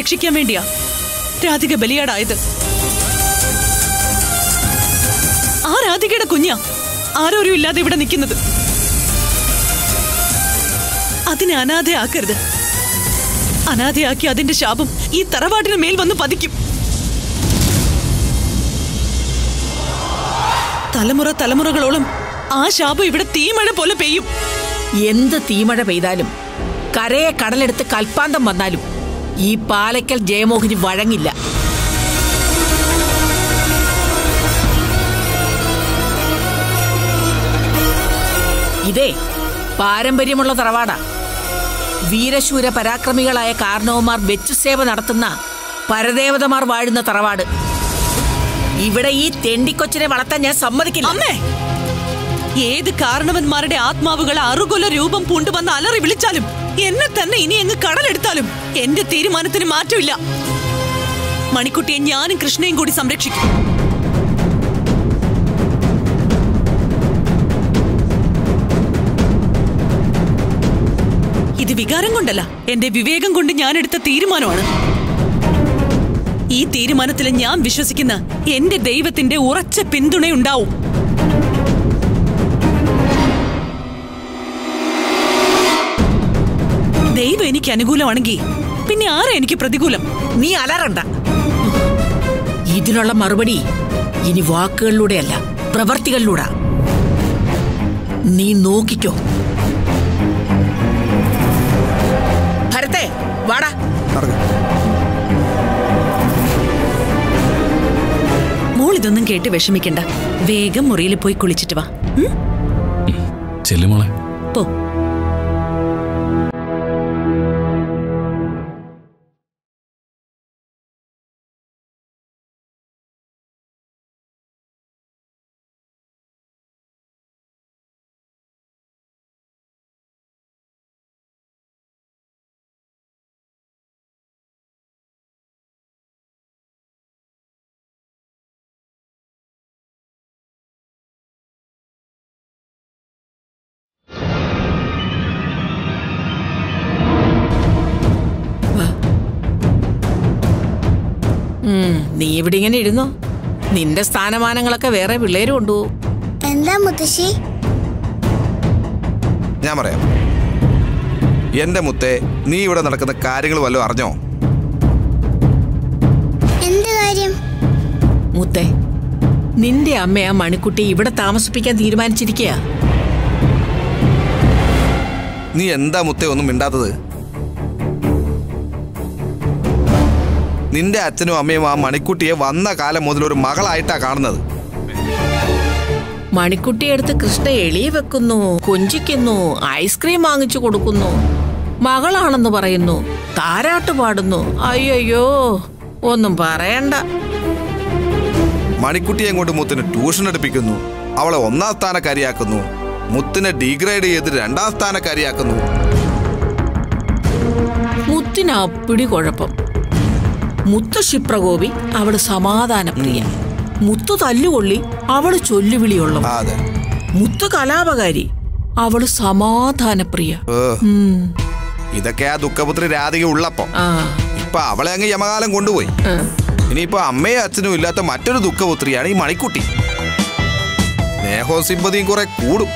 രക്ഷിക്കാൻ വേണ്ടിയാ രാധിക ബലിയാടായത് ആ രാധികയുടെ കുഞ്ഞാ ആരോരും ഇല്ലാതെ ഇവിടെ നിൽക്കുന്നത് അതിനെ അനാഥയാക്കരുത് അനാഥയാക്കി അതിന്റെ ശാപം ഈ തറവാട്ടിന് മേൽ വന്ന് പതിക്കും തലമുറ തലമുറകളോളം ആ ശാപം ഇവിടെ തീമഴ പോലെ പെയ്യും എന്ത് തീമഴ പെയ്താലും കരയെ കടലെടുത്ത് കൽപ്പാന്തം വന്നാലും ഈ പാലക്കൽ ജയമോഹിനി വഴങ്ങില്ല ഇതേ പാരമ്പര്യമുള്ള തറവാടാ വീരശൂര പരാക്രമികളായ കാരണവന്മാർ വെച്ചുസേവ നടത്തുന്ന പരദേവതമാർ വാഴുന്ന തറവാട് ഇവിടെ ഈ തെണ്ടിക്കൊച്ചിനെ വളർത്താൻ ഞാൻ സമ്മതിക്കില്ല അമ്മേ ഏത് കാരണവന്മാരുടെ ആത്മാവുകൾ അറുകൊല രൂപം പൂണ്ടുവന്ന് അലറി വിളിച്ചാലും എന്നെ തന്നെ ഇനി അങ്ങ് കടലെടുത്താലും എന്റെ തീരുമാനത്തിന് മാറ്റമില്ല മണിക്കുട്ടിയെ ഞാനും കൃഷ്ണയും കൂടി സംരക്ഷിക്കും ഇത് വികാരം കൊണ്ടല്ല എന്റെ വിവേകം കൊണ്ട് ഞാൻ എടുത്ത തീരുമാനമാണ് ഈ തീരുമാനത്തിൽ ഞാൻ വിശ്വസിക്കുന്ന എന്റെ ദൈവത്തിന്റെ ഉറച്ച പിന്തുണയുണ്ടാവും ദൈവം എനിക്ക് അനുകൂലമാണെങ്കിൽ പിന്നെ ആരാ എനിക്ക് പ്രതികൂലം നീ അലറണ്ട ഇതിനുള്ള മറുപടി ഇനി വാക്കുകളിലൂടെയല്ല പ്രവർത്തികളിലൂടെ നീ നോക്കിക്കോ ഭരത്തെ വാടാ മോൾ ഇതൊന്നും കേട്ട് വിഷമിക്കണ്ട വേഗം മുറിയിൽ പോയി കുളിച്ചിട്ട് വാ ഉം? ചെല്ലുമോളെ പോ ഉം, നീ ഇവിടെ ഇങ്ങനെ ഇരുന്നോ നിന്റെ സ്ഥാനമാനങ്ങളൊക്കെ വേറെ പിള്ളേരും കൊണ്ടുപോകും എന്താ മുത്തശ്ശി ഞാൻ പറയാം എന്റെ മുത്തേ നീ ഇവിടെ നടക്കുന്ന കാര്യങ്ങൾ വല്ലതും അറിഞ്ഞോ എന്ത് കാര്യം മുത്തേ നിന്റെ അമ്മ ആ മണിക്കുട്ടി ഇവിടെ താമസിപ്പിക്കാൻ തീരുമാനിച്ചിരിക്കുക നീ എന്താ മുത്തേ ഒന്നും മിണ്ടാത്തത് നിന്റെ അച്ഛനും അമ്മയും ആ മണിക്കുട്ടിയെ വന്ന കാലം മുതൽ ഒരു മകളായിട്ടാ കാണുന്നത് മണിക്കുട്ടിയെടുത്ത് കൃഷ്ണ എളിയ വെക്കുന്നു കൊഞ്ചിക്കുന്നു ഐസ്ക്രീം വാങ്ങിച്ചു കൊടുക്കുന്നു മകളാണെന്ന് പറയുന്നു താരാട്ട് പാടുന്നു അയ്യോ ഒന്നും പറയണ്ട മണിക്കുട്ടിയെ കൊണ്ട് മുത്തിന് ട്യൂഷൻ എടുപ്പിക്കുന്നു അവളെ ഒന്നാം സ്ഥാനക്കാരിയാക്കുന്നു മുത്തിനെ ഡീഗ്രേഡ് ചെയ്ത് രണ്ടാം സ്ഥാനക്കാരിയാക്കുന്നു മുത്തിന് അപ്പിടി കുഴപ്പം മുത്ത് ക്ഷിപ്രകോപി അവള് സമാധാനപ്രിയ മുത്ത് തല്ലുകൊള്ളി അവള് ചൊല്ലുവിളിയുള്ളു ആ, അതെ മുത്ത് കലാപകാരി അവള് സമാധാനപ്രിയ ഏ, ഉം, ഇതൊക്കെ ആ ദുഃഖപുത്രി രാധിക ഉള്ളപ്പോ ആ, ഇപ്പൊ അവളെ അങ്ങ് യമകാലം കൊണ്ടുപോയി ആ. ഇനിയിപ്പോ അമ്മയും അച്ഛനും ഇല്ലാത്ത മറ്റൊരു ദുഃഖപുത്രിയാണ് ഈ മണിക്കുട്ടി സ്നേഹവും സിമ്പതിയും കുറെ കൂടും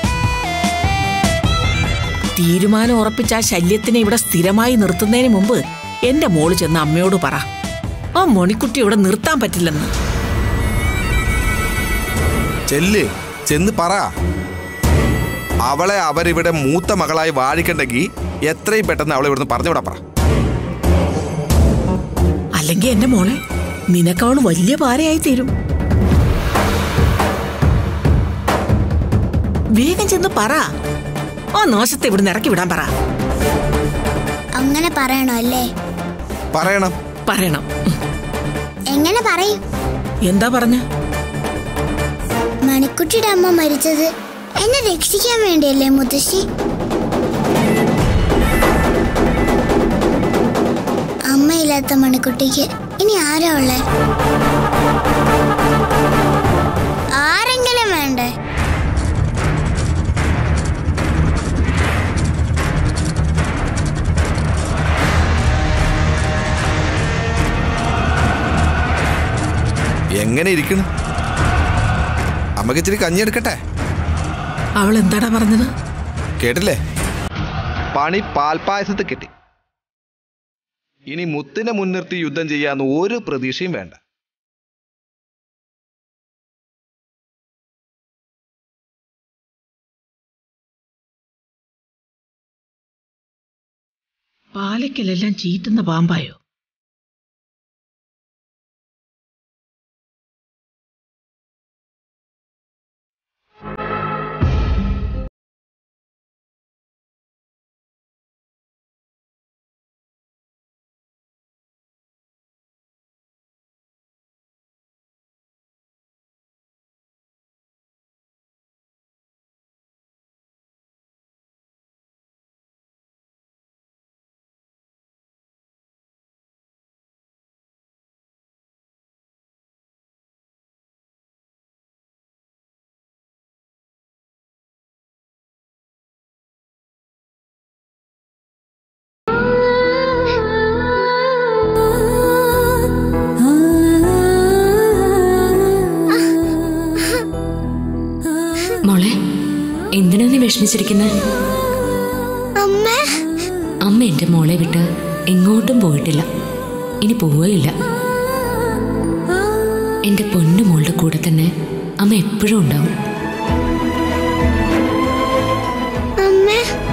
തീരുമാനം ഉറപ്പിച്ച ആ ശല്യത്തിനെ ഇവിടെ സ്ഥിരമായി നിർത്തുന്നതിന് മുമ്പ് എന്റെ മോള് ചെന്ന് അമ്മയോട് പറ ആ മണിക്കുട്ടി ഇവിടെ നിർത്താൻ പറ്റില്ലെന്ന് ചെല്ല് ചെന്ന് പറ അവളെ അവരിവിടെ മൂത്ത മകളായി വാഴിക്കണ്ടെങ്കിൽ എത്രയും പെട്ടെന്ന് അവളെ ഇവിടുന്ന് പറഞ്ഞു വിടാൻ പറ അല്ലെങ്കിൽ എന്റെ മോളെ നിനക്കവള് വലിയ പാരയായി തീരും വേഗം ചെന്ന് പറ ആ നാശത്തെ ഇവിടുന്ന് ഇറക്കി വിടാൻ പറ അങ്ങനെ പറയണോ അല്ലേ പറയണം പറയണം ഉം. എങ്ങനെ പറയും എന്താ പറഞ്ഞ മണിക്കുട്ടിയുടെ അമ്മ മരിച്ചത് എന്നെ രക്ഷിക്കാൻ വേണ്ടിയല്ലേ മുത്തശ്ശി അമ്മയില്ലാത്ത മണിക്കുട്ടിക്ക് ഇനി ആരാ ഉള്ളേ ആരെങ്കിലും വേണ്ടേ എങ്ങനെ ഇരിക്കണ് അമ്മക്ക് ഇച്ചിരി കഞ്ഞി എടുക്കട്ടെ അവൾ എന്താടാ പറഞ്ഞത് കേട്ടില്ലേ പണി പാൽപ്പായസത്ത് കിട്ടി ഇനി മുത്തിനെ മുൻനിർത്തി യുദ്ധം ചെയ്യാന്ന് ഒരു പ്രതീക്ഷയും വേണ്ട പാലയ്ക്കലെല്ലാം ചീറ്റുന്ന പാമ്പായോ മോളെ എന്തിനാ നീ വിഷമിച്ചിരിക്കുന്നത് അമ്മ അമ്മ എന്റെ മോളെ വിട്ട് എങ്ങോട്ടും പോയിട്ടില്ല ഇനി പോവുകയില്ല എന്റെ പൊന്നു മോളുടെ കൂടെ തന്നെ അമ്മ എപ്പോഴും ഉണ്ടാവും അമ്മ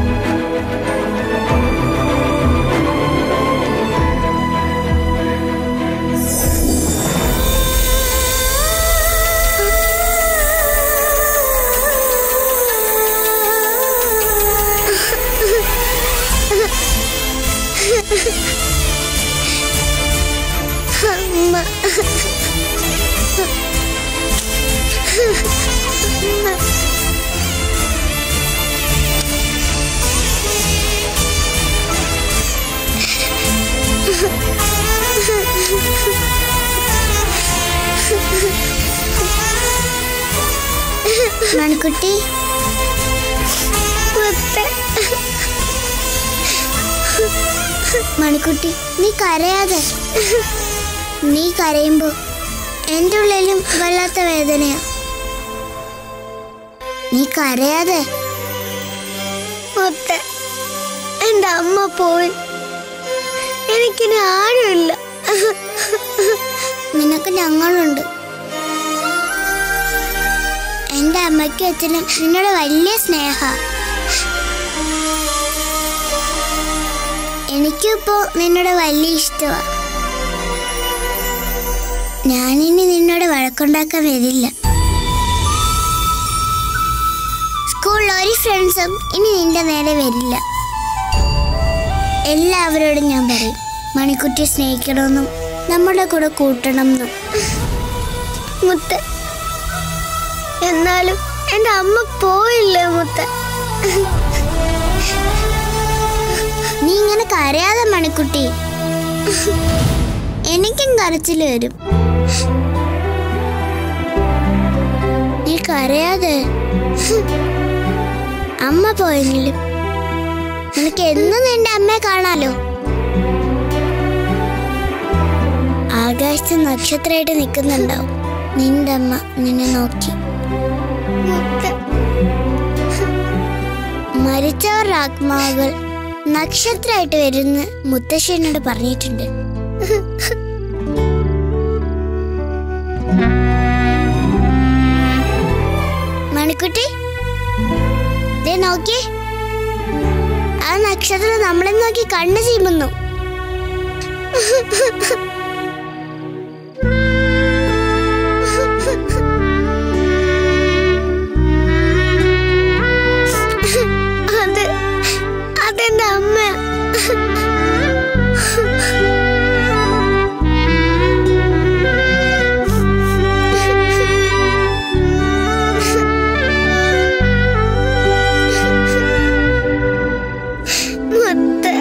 അമ്മ മണിക്കുട്ടി മുത്ത്. മണിക്കുട്ടി നീ കരയാതെ നീ കരയുമ്പോ എന്റെ ഉള്ളിലും വല്ലാത്ത വേദനയാ നീ കരയാതെ മുത്ത് എന്റെ അമ്മ പോയി എനിക്കിനി ആരുമില്ല നിനക്ക് ഞങ്ങളുണ്ട് എന്റെ അമ്മയ്ക്കും അച്ഛനും നിന്നോട് വലിയ സ്നേഹ എനിക്കിപ്പോ നിന്നോട് വലിയ ഇഷ്ടമാ ഞാനിനി നിന്നോട് വഴക്കുണ്ടാക്കാൻ വരില്ല സ്കൂളിൽ ഒരു ഫ്രണ്ട്സും ഇനി നിന്റെ നേരെ വരില്ല എല്ലാവരോടും ഞാൻ പറയും മണിക്കുട്ടി സ്നേഹിക്കണമെന്നും നമ്മുടെ കൂടെ കൂട്ടണമെന്നും മുത്ത് എന്നാലും എന്റെ അമ്മ പോയില്ലേ മുത്ത് നീ ഇങ്ങനെ കരയാതെ മണിക്കുട്ടി എനിക്കും കരച്ചിൽ വരും നീ കരയാതെ അമ്മ പോയെങ്കിലും നിനക്ക് എന്നും നിന്റെ അമ്മയെ കാണാലോ ആകാശത്ത് നക്ഷത്രമായിട്ട് നിൽക്കുന്നുണ്ടാവും നിന്റെ അമ്മ നിന്നെ നോക്കി മരിച്ചവരുടെ ആത്മാവുകൾ നക്ഷത്രമായിട്ട് വരുന്ന മുത്തശ്ശനോട് പറഞ്ഞിട്ടുണ്ട് മണിക്കുട്ടി ദേ നോക്കിയേ ആ നക്ഷത്രം നമ്മളെ നോക്കി കണ്ണു ചീമുന്നു അത് അതെന്റെ അമ്മ മുത്ത്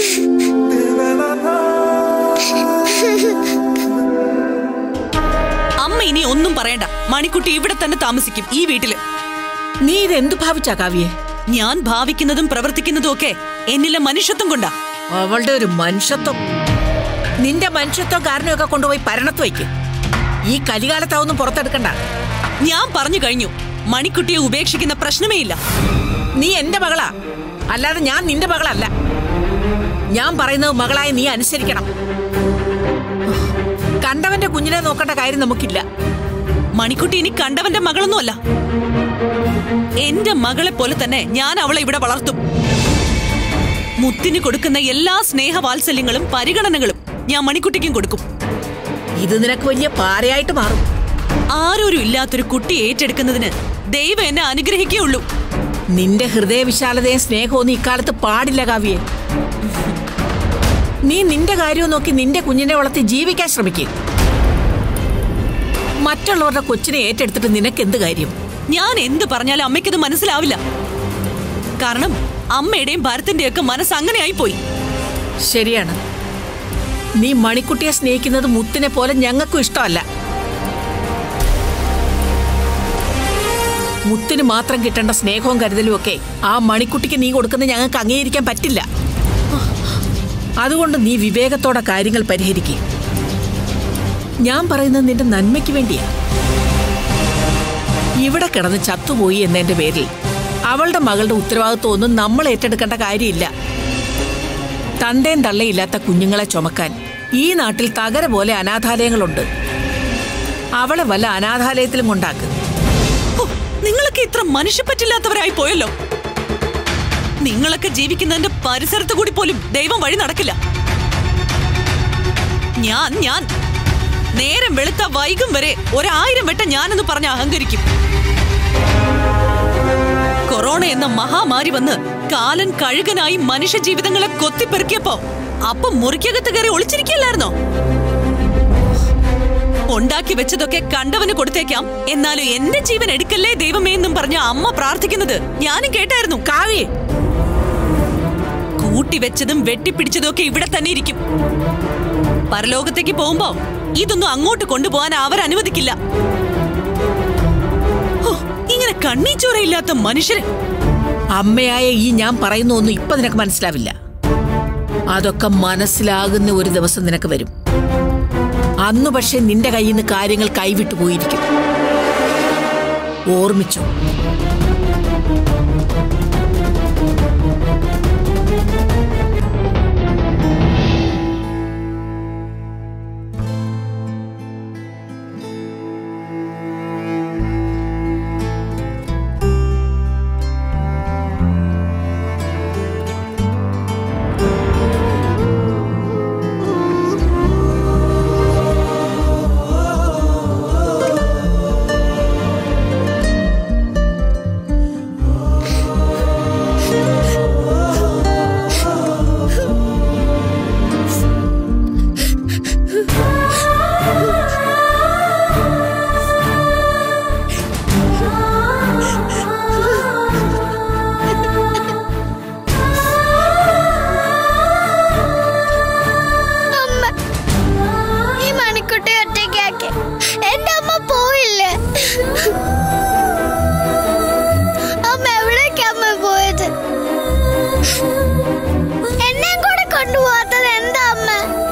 അമ്മ ഇനി ഒന്നും പറയണ്ട മണിക്കുട്ടി ഇവിടെ തന്നെ താമസിക്കും ഈ വീട്ടില് നീ ഇതെന്തു ഭാവിച്ചാ കാവ്യെ ഞാൻ ഭാവിക്കുന്നതും പ്രവർത്തിക്കുന്നതും ഒക്കെ എന്നിലെ മനുഷ്യത്വം കൊണ്ടാ അവളുടെ ഒരു മനുഷ്യത്വം നിന്റെ മനുഷ്യത്വം കാരണമൊക്കെ കൊണ്ടുപോയി പരണത്ത് വയ്ക്ക് ഈ കലികാലത്താവൊന്നും പുറത്തെടുക്കണ്ട ഞാൻ പറഞ്ഞു കഴിഞ്ഞു മണിക്കുട്ടിയെ ഉപേക്ഷിക്കുന്ന പ്രശ്നമേ ഇല്ല നീ എന്റെ മകളാ അല്ലാതെ ഞാൻ നിന്റെ മകളല്ല ഞാൻ പറയുന്നത് മകളായി നീ അനുസരിക്കണം കണ്ടവന്റെ കുഞ്ഞിനെ നോക്കേണ്ട കാര്യം നമുക്കില്ല മണിക്കുട്ടി ഇനി കണ്ടവന്റെ മകളൊന്നുമല്ല എന്റെ മകളെ പോലെ തന്നെ ഞാൻ അവളെ ഇവിടെ വളർത്തും മുത്തിന് കൊടുക്കുന്ന എല്ലാ സ്നേഹവാത്സല്യങ്ങളും പരിഗണനകളും ഞാൻ മണിക്കുട്ടിക്കും കൊടുക്കും ഇത് നിനക്ക് വലിയ പാരയായിട്ട് മാറും ആരോരും ഇല്ലാത്തൊരു കുട്ടി ഏറ്റെടുക്കുന്നതിന് ദൈവം എന്നെ അനുഗ്രഹിക്കുകയുള്ളൂ നിന്റെ ഹൃദയവിശാലതയും സ്നേഹവും ഇക്കാലത്ത് പാടില്ല കാവ്യെ നീ നിന്റെ കാര്യവും നോക്കി നിന്റെ കുഞ്ഞിനെ വളർത്തി ജീവിക്കാൻ ശ്രമിക്കുക മറ്റുള്ളവരുടെ കൊച്ചിനെ ഏറ്റെടുത്തിട്ട് നിനക്ക് എന്ത് കാര്യം ഞാൻ എന്ത് പറഞ്ഞാലും അമ്മയ്ക്കത് മനസ്സിലാവില്ല കാരണം അമ്മയുടെയും ഭരത്തിന്റെയും ഒക്കെ മനസ്സ് അങ്ങനെയായി പോയി ശരിയാണ് നീ മണിക്കുട്ടിയെ സ്നേഹിക്കുന്നത് മുത്തിനെ പോലെ ഞങ്ങൾക്കും ഇഷ്ടമല്ല മുത്തിന് മാത്രം കിട്ടേണ്ട സ്നേഹവും കരുതലും ഒക്കെ ആ മണിക്കുട്ടിക്ക് നീ കൊടുക്കുന്നത് ഞങ്ങൾക്ക് അംഗീകരിക്കാൻ പറ്റില്ല അതുകൊണ്ട് നീ വിവേകത്തോടെ കാര്യങ്ങൾ പരിഹരിക്കുക ഞാൻ പറയുന്നത് നിന്റെ നന്മയ്ക്ക് വേണ്ടിയാ ഇവിടെ കിടന്ന് ചത്തുപോയി എന്നതിന്റെ പേരിൽ അവളുടെ മകളുടെ ഉത്തരവാദിത്വം ഒന്നും നമ്മൾ ഏറ്റെടുക്കേണ്ട കാര്യമില്ല തന്തേം തള്ളയില്ലാത്ത കുഞ്ഞുങ്ങളെ ചുമക്കാൻ ഈ നാട്ടിൽ തകര പോലെ അനാഥാലയങ്ങളുണ്ട് അവളെ വല്ല അനാഥാലയത്തിലും കൊണ്ടാക്ക് ഹോ, നിങ്ങളൊക്കെ ഇത്ര മനുഷ്യപ്പറ്റില്ലാത്തവരായി പോയല്ലോ നിങ്ങളൊക്കെ ജീവിക്കുന്നതിന്റെ പരിസരത്ത് കൂടി പോലും ദൈവം വഴി നടക്കില്ല ഞാൻ ഞാൻ നേരം വെളുത്ത വൈകും വരെ ഒരായിരം വട്ടം ഞാനെന്ന് പറഞ്ഞ് അഹങ്കരിക്കും കൊറോണ എന്ന മഹാമാരി വന്ന് കാലൻ കഴുകനായി മനുഷ്യ ജീവിതങ്ങളെ കൊത്തിപ്പെറുക്കിയപ്പോ അപ്പം മുറിക്കകത്ത് കയറി ഒളിച്ചിരിക്കല്ലായിരുന്നോ ഉണ്ടാക്കി വെച്ചതൊക്കെ കണ്ടവന് കൊടുത്തേക്കാം എന്നാലും എന്റെ ജീവൻ എടുക്കല്ലേ ദൈവമേ എന്നും പറഞ്ഞ അമ്മ പ്രാർത്ഥിക്കുന്നത് ഞാനും കേട്ടായിരുന്നു കാവ്യേ കൂട്ടി വെച്ചതും വെട്ടിപ്പിടിച്ചതും ഒക്കെ ഇവിടെ തന്നെ ഇരിക്കും പരലോകത്തേക്ക് പോകുമ്പോ ഇതൊന്നും അങ്ങോട്ട് കൊണ്ടുപോകാൻ അവർ അനുവദിക്കില്ല ഹോ, ഇങ്ങനെ കണ്ണീച്ചോരയില്ലാത്ത മനുഷ്യര് അമ്മയായ ഈ ഞാൻ പറയുന്ന ഒന്നും ഇപ്പൊ നിനക്ക് മനസ്സിലാവില്ല അതൊക്കെ മനസ്സിലാകുന്ന ഒരു ദിവസം നിനക്ക് വരും അന്ന് പക്ഷെ നിന്റെ കയ്യിൽ നിന്ന് കാര്യങ്ങൾ കൈവിട്ടു പോയിരിക്കും ഓർമ്മിച്ചോ അമ്മ ഈ മണിക്കുട്ടി ഒറ്റയ്ക്കാക്കി എന്റെ അമ്മ പോയില്ലേ അമ്മ എവിടേക്ക് അമ്മ പോയത് എന്നെ കൂടെ കൊണ്ടുപോകാത്തത് എന്താ അമ്മ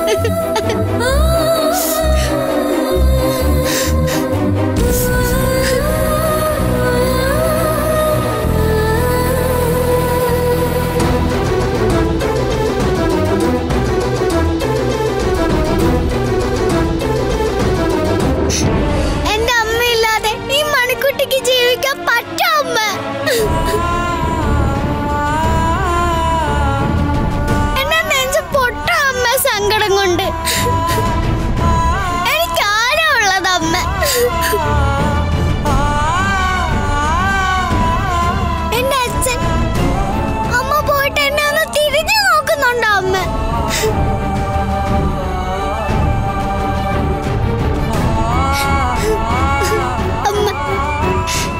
എന്റെ അമ്മയില്ലാതെ ഈ മണിക്കുട്ടിക്ക് ജീവിക്കാൻ പറ്റും അമ്മ എന്നെ നെഞ്ച് പൊട്ട അമ്മ സങ്കടം കൊണ്ട് എനിക്ക് ആരാ ഉള്ളത് അമ്മ എന്റെ അച്ഛൻ അമ്മ പോയിട്ട് എന്നെ ഒന്ന് തിരിഞ്ഞു നോക്കുന്നുണ്ടോ അമ്മ അമ്മ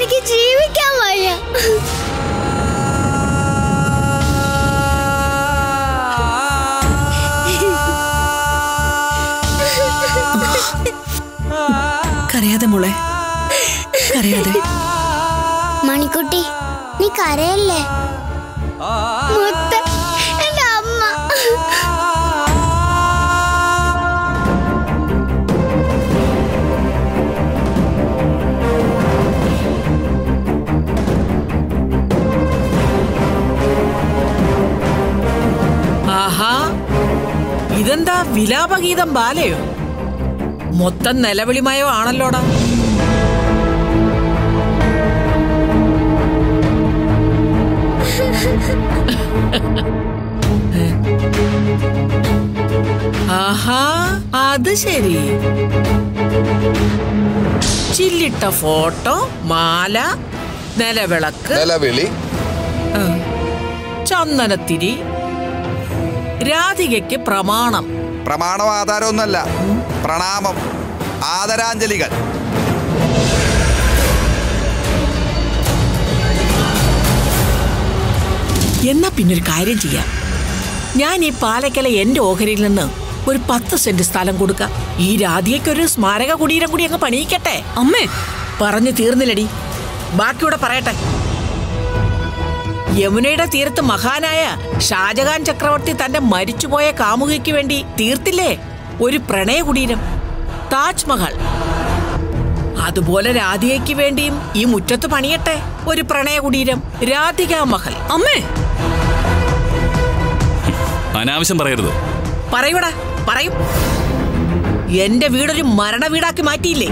എനിക്ക് ജീവിക്കാൻ വയ്യ കരയാതെ മോളെ കരയാതെ മണിക്കുട്ടി നീ കരയല്ലേ മുത്ത് എന്റെ അമ്മ ആഹാ ഇതെന്താ വിലാപഗീതം ബാലയോ മൊത്തം നിലവിളിമയോ ആണല്ലോടാ ആഹാ അത് ശരി ചില്ലിട്ട ഫോട്ടോ മാല നിലവിളക്ക് നിലവിളി ആ, ചന്ദനത്തിരി രാധികയ്ക്ക് പ്രമാണം പ്രമാണം ആധാരമൊന്നല്ല പ്രണാമം ആദരാഞ്ജലികൾ എന്നാ പിന്നൊരു കാര്യം ചെയ്യാം ഞാൻ ഈ പാലക്കല എന്റെ ഓഹരിയിൽ നിന്ന് ഒരു പത്ത് സെന്റ് സ്ഥലം കൊടുക്കാം ഈ രാധികയ്ക്കൊരു സ്മാരക കുടീരം കൂടി അങ്ങ് പണിയിക്കട്ടെ അമ്മേ പറഞ്ഞു തീർന്നില്ലടി ബാക്കിയൂടെ പറയട്ടെ യമുനയുടെ തീരത്ത് മഹാനായ ഷാജഹാൻ ചക്രവർത്തി തന്റെ മരിച്ചുപോയ കാമുകിക്ക് വേണ്ടി തീർത്തില്ലേ ഒരു പ്രണയ കുടീരം താജ്മഹൽ അതുപോലെ രാധികയ്ക്ക് വേണ്ടിയും ഈ മുറ്റത്ത് പണിയട്ടെ ഒരു പ്രണയ കുടീരം രാധികാ മഹൽ അമ്മേ അനാവശ്യം പറയരുത് പറയൂടാ പറയും എന്റെ വീടൊരു മരണ വീടാക്കി മാറ്റിയില്ലേ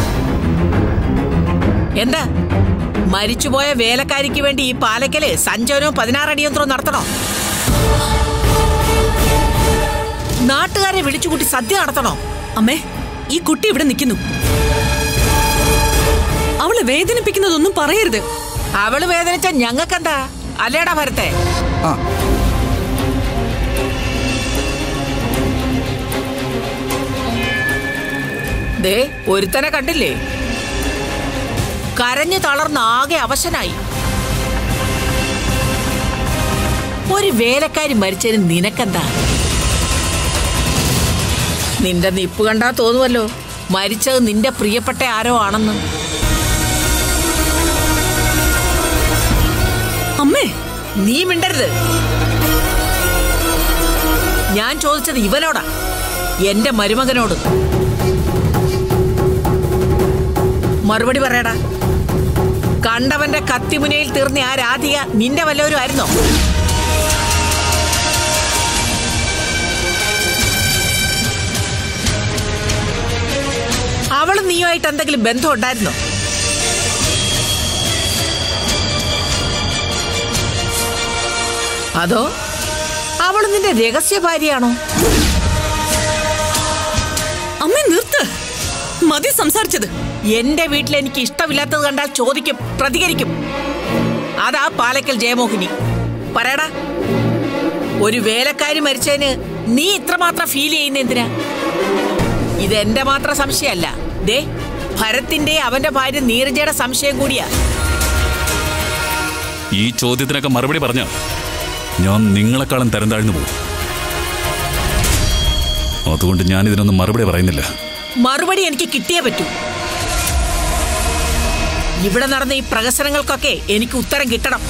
എന്താ മരിച്ചുപോയ വേലക്കാരിക്ക് വേണ്ടി ഈ പാലക്കല് സഞ്ചയനവും പതിനാറടിയന്ത്രവും നടത്തണോ നാട്ടുകാരെ വിളിച്ചുകൂട്ടി സദ്യ നടത്തണോ അമ്മേ ഈ കുട്ടി ഇവിടെ നിൽക്കുന്നു അവളെ വേദനിപ്പിക്കുന്നതൊന്നും പറയരുത് അവള് വേദനിച്ച ഞങ്ങക്കെന്താ അല്ലേടാ ഭരത്തെ ആ ദേ ഒരുത്തനെ കണ്ടില്ലേ കരഞ്ഞു തളർന്ന് ആകെ അവശനായി ഒരു വേലക്കാരി മരിച്ചതിന് നിനക്കെന്താ നിന്റെ നിപ്പ് കണ്ടാ തോന്നുവല്ലോ മരിച്ചത് നിന്റെ പ്രിയപ്പെട്ട ആരോ ആണെന്ന് അമ്മേ നീ മിണ്ടരുത് ഞാൻ ചോദിച്ചത് ഇവനോടാ എന്റെ മരുമകനോട് മറുപടി പറയടാ കണ്ടവന്റെ കത്തിമുനയിൽ തീർന്ന ആ രാധിക നിന്റെ വല്ലവരും ആയിരുന്നോ അവളും നീയുമായിട്ട് എന്തെങ്കിലും ബന്ധം ഉണ്ടായിരുന്നോ അതോ അവൾ നിന്റെ രഹസ്യ ഭാര്യയാണോ അമ്മേ നിർത്ത് മതി സംസാരിച്ചത് എന്റെ വീട്ടിൽ എനിക്ക് ഇഷ്ടമില്ലാത്തത് കണ്ടാൽ ചോദിക്കും പ്രതികരിക്കും അതാ പാലക്കൽ ജയമോഹിനി പറയടാ ഒരു വേലക്കാരി മരിച്ചതിന് നീ ഇത്രമാത്രം ഫീൽ ചെയ്യുന്ന എന്തിനാ ഇത് എന്റെ മാത്രം സംശയമല്ല ദേ ഭരത്തിന്റെ അവന്റെ ഭാര്യ നീരജയുടെ സംശയം കൂടിയാ ഈ ചോദ്യത്തിനൊക്കെ മറുപടി പറഞ്ഞ ഞാൻ നിങ്ങളെക്കാളും തരം താഴ്ന്നു പോകും അതുകൊണ്ട് ഞാൻ ഇതിനൊന്നും മറുപടി പറയുന്നില്ല മറുപടി എനിക്ക് കിട്ടിയേ പറ്റൂ ഇവിടെ നടന്ന ഈ പ്രഹസനങ്ങൾക്കൊക്കെ എനിക്ക് ഉത്തരം കിട്ടണം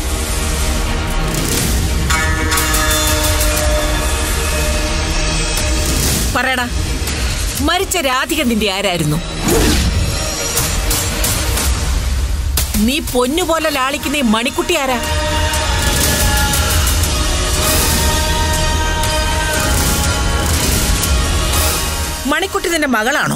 പറയടാ മരിച്ച രാധിക നിന്റെ ആരായിരുന്നു നീ പൊന്നുപോലെ ലാളിക്കുന്ന ഈ മണിക്കുട്ടി ആരാ മണിക്കുട്ടി നിന്റെ മകളാണോ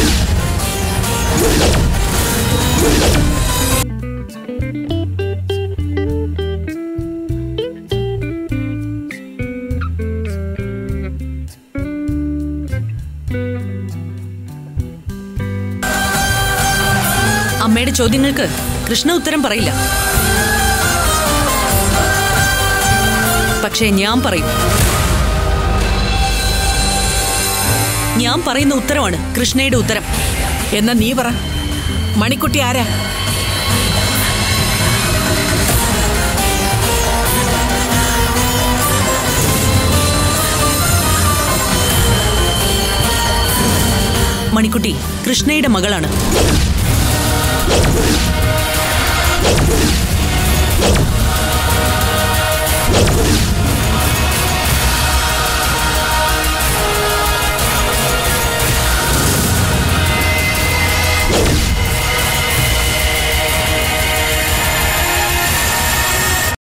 അമ്മയുടെ ചോദ്യങ്ങൾക്ക് കൃഷ്ണ ഉത്തരം പറയില്ല പക്ഷേ ഞാൻ പറയും ഞാൻ പറയുന്ന ഉത്തരമാണ് കൃഷ്ണയുടെ ഉത്തരം എന്നാ നീ പറ മണിക്കുട്ടി ആരാ മണിക്കുട്ടി കൃഷ്ണയുടെ മകളാണ്